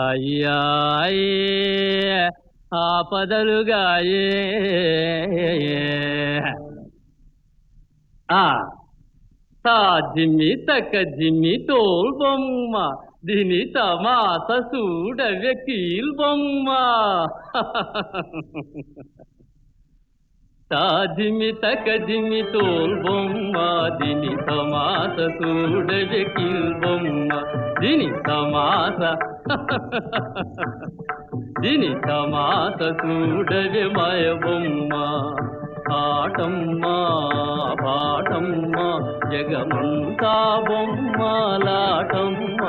అయ్యాయే ఆపదలుగాయే ఆ తా జిమ్మి తక్క జిమ్మి తోల్ బొమ్మ దీని తమాస చూడవే కీల్ బొమ్మ తా జిమ్మి తక్క జిమ్మి తోల్ బొమ్మ దీని తమాస చూడవే కీల్ బొమ్మ దీని తమాస దీని తమాస చూడవే మాయ బొమ్మ ఆటమ్మా పాటమ్మా జగమంతా బొమ్మలాటమ్మా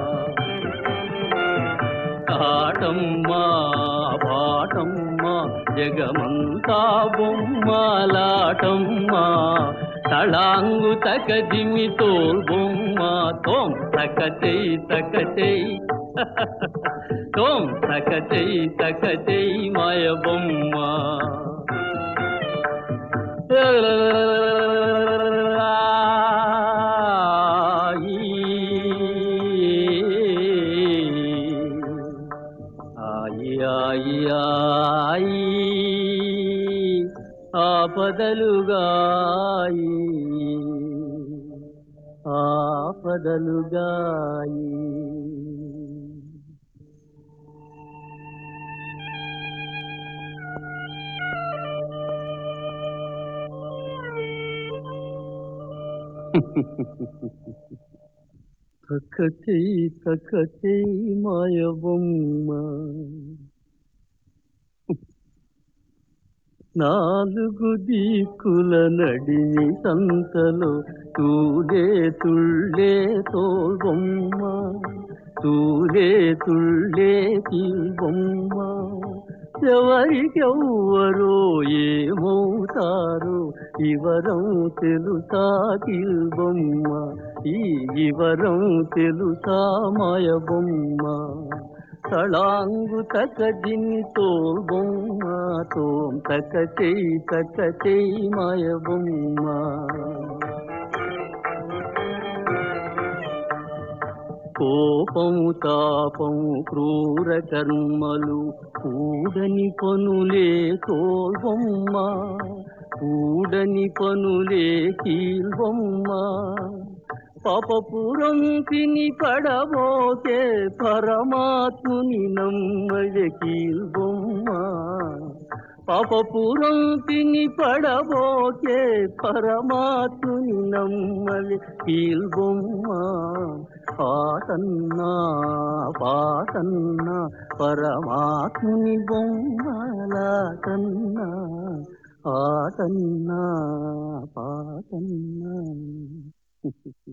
ఆటమ్మా పాటమ్మా జగమంతా బొమ్మలాటమ్మా తళాంగు తక దిమి తోల్ బొమ్మ తోం తక చెయ్యి తక చెయ్యి తోం తక చెయ్యి తక చెయ్యి మాయ బొమ్మ ఆయి ఆయి ఆయి ఆపదలుగాయి ఆపదలుగాయి తక్కచై తక్కచై మాయ బొమ్మ నాలుగు దిక్కుల నడిమి సంతలో తూలే తుళ్ళే తోల్బొమ్మ తూలే తుళ్ళే బొమ్మ ఎవరికెవ్వరో ఏమవుతారో ఇవరం తెలుసా బొమ్మ ఈ ఇవరం తెలుసా మాయ బొమ్మ తళాంగు తక దిని తోల్ బొమ్మ తోం తక చెయ్యి తక చెయ్యి మాయ బొమ్మ కోపము తాపము క్రూర కర్మలు కూడని పనులే తోల్బొమ్మ కూడని పనులే కీల్బొమ్మ పాపపురం తిని పడబోతే పరమాత్ముని నమ్మయ కీల్బొమ్మ పాపపురం తిని పడబోతే పరమాత్ముని నమ్మలి కీల్బొమ్మ పాతన్నా పాతన్నా పరమాత్ముని బొమ్మలాటన్నా ఆటన్నా పాటన్నా